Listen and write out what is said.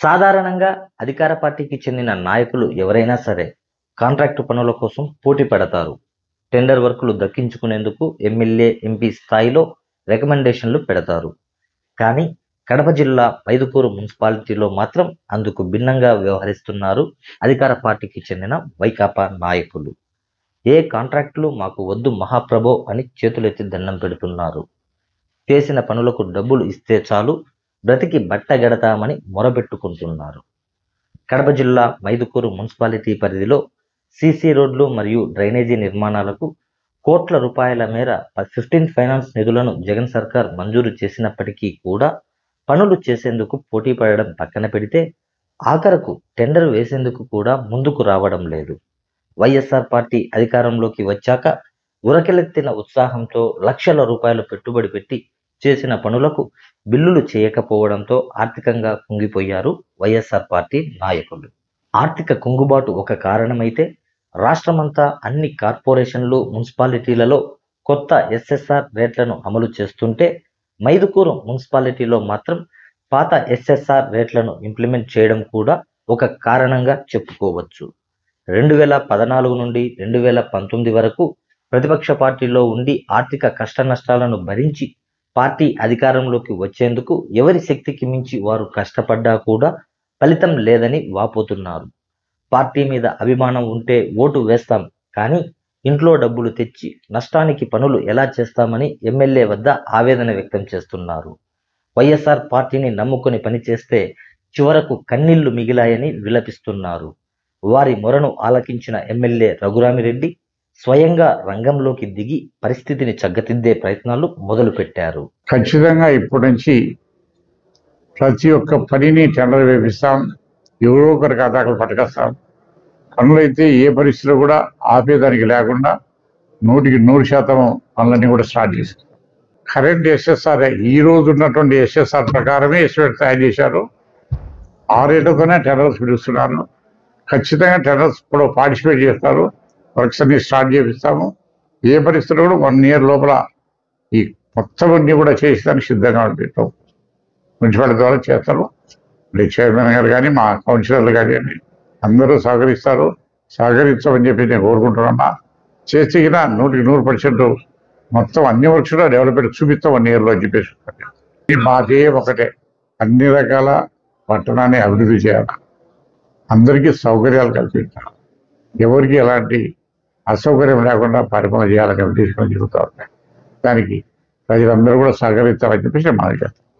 సాధారణంగా అధికార పార్టీకి చెందిన నాయకులు ఎవరైనా సరే కాంట్రాక్టు పనుల కోసం పోటీ పడతారు టెండర్ వర్కులు దక్కించుకునేందుకు ఎమ్మెల్యే ఎంపీ స్థాయిలో రికమెండేషన్లు పెడతారు కానీ కడప జిల్లా మైదుకూరు మున్సిపాలిటీలో మాత్రం అందుకు భిన్నంగా వ్యవహరిస్తున్నారు అధికార పార్టీకి చెందిన వైకాపా నాయకులు ఏ కాంట్రాక్టులు మాకు వద్దు మహాప్రభో అని చేతులెత్తి దండం పెడుతున్నారు చేసిన పనులకు డబ్బులు ఇస్తే చాలు బ్రతికి బట్టగడతామని మొరబెట్టుకుంటున్నారు కడప జిల్లా మైదుకూరు మున్సిపాలిటీ పరిధిలో సీసీ రోడ్లు మరియు డ్రైనేజీ నిర్మాణాలకు కోట్ల రూపాయల మేర ఫిఫ్టీన్ ఫైనాన్స్ నిధులను జగన్ సర్కార్ మంజూరు చేసినప్పటికీ కూడా పనులు చేసేందుకు పోటీ పడడం పక్కన పెడితే ఆఖరకు టెండర్ వేసేందుకు కూడా ముందుకు రావడం లేదు వైఎస్ఆర్ పార్టీ అధికారంలోకి వచ్చాక ఉరకెలెత్తిన ఉత్సాహంతో లక్షల రూపాయలు పెట్టుబడి పెట్టి చేసిన పనులకు బిల్లులు చేయకపోవడంతో ఆర్థికంగా కుంగిపోయారు వైఎస్ఆర్ పార్టీ నాయకులు ఆర్థిక కుంగుబాటు ఒక కారణమైతే రాష్ట్రమంతా అన్ని కార్పొరేషన్లు మున్సిపాలిటీలలో కొత్త ఎస్ఎస్ఆర్ రేట్లను అమలు చేస్తుంటే మైదుకూరు మున్సిపాలిటీలో మాత్రం పాత ఎస్ఎస్ఆర్ రేట్లను ఇంప్లిమెంట్ చేయడం కూడా ఒక కారణంగా చెప్పుకోవచ్చు రెండు వేల పద్నాలుగు నుండి రెండు వేల పంతొమ్మిది వరకు ప్రతిపక్ష పార్టీలో ఉండి ఆర్థిక కష్ట నష్టాలను భరించి పార్టీ అధికారంలోకి వచ్చేందుకు ఎవరి శక్తికి మించి వారు కష్టపడ్డా కూడా ఫలితం లేదని వాపోతున్నారు పార్టీ మీద అభిమానం ఉంటే ఓటు వేస్తాం కానీ ఇంట్లో డబ్బులు తెచ్చి నష్టానికి పనులు ఎలా చేస్తామని ఎమ్మెల్యే వద్ద ఆవేదన వ్యక్తం చేస్తున్నారు వైఎస్ఆర్ పార్టీని నమ్ముకొని పనిచేస్తే చివరకు కన్నీళ్లు మిగిలాయని విలపిస్తున్నారు వారి మొరను ఆలకించిన ఎమ్మెల్యే రఘురామిరెడ్డి స్వయంగా రంగంలోకి దిగి పరిస్థితిని చక్కదిద్దే ప్రయత్నాలు మొదలుపెట్టారు ఖచ్చితంగా ఇప్పటి నుంచి ప్రతి ఒక్క పనిని టెండర్ వేపిస్తాం ఎవరో ఒకరి ఖాతాకు పట్టుకొస్తాం పనులైతే ఏ పరిస్థితిలో కూడా ఆపేదానికి లేకుండా నూటికి నూరు శాతం పనులన్నీ కూడా స్టార్ట్ చేశారు కరెంట్ ఎస్ఎస్ఆర్ ఈ రోజు ఉన్నటువంటి ఎస్ఎస్ఆర్ ప్రకారమే ఎస్టిమేట్ తయారు చేశారు ఆ రేటుతోనే టెండర్స్ పిలుస్తున్నారు ఖచ్చితంగా టెండర్స్ కూడా పార్టిసిపేట్ చేస్తారు వర్క్స్ అన్ని స్టార్ట్ చేపిస్తాము ఏ పరిస్థితుల్లో కూడా వన్ ఇయర్ లోపల ఈ మొత్తం అన్ని కూడా చేసేదానికి సిద్ధంగా ఉంటాం మున్సిపాలిటీ ద్వారా చేస్తారు ఇప్పుడు చైర్మన్ గారు కానీ మా కౌన్సిలర్లు కానీ అండి అందరూ సహకరిస్తారు సహకరించమని చెప్పి నేను కోరుకుంటున్నా చేసిన నూటికి నూరు పర్సెంట్ మొత్తం అన్ని వర్క్స్ కూడా డెవలప్మెంట్ చూపిస్తాం వన్ ఇయర్లో అని చెప్పేసి ఇది మా ధ్యేయం ఒకటే అన్ని రకాల పట్టణాన్ని అభివృద్ధి చేయాలి అందరికీ సౌకర్యాలు కల్పించాలి ఎవరికి ఎలాంటి అసౌకర్యం లేకుండా పరిపాలన చేయాలని ఉద్దేశం జరుగుతూ ఉంటాయి దానికి ప్రజలందరూ కూడా సహకరిస్తారని చెప్పేసి మనం చేస్తాం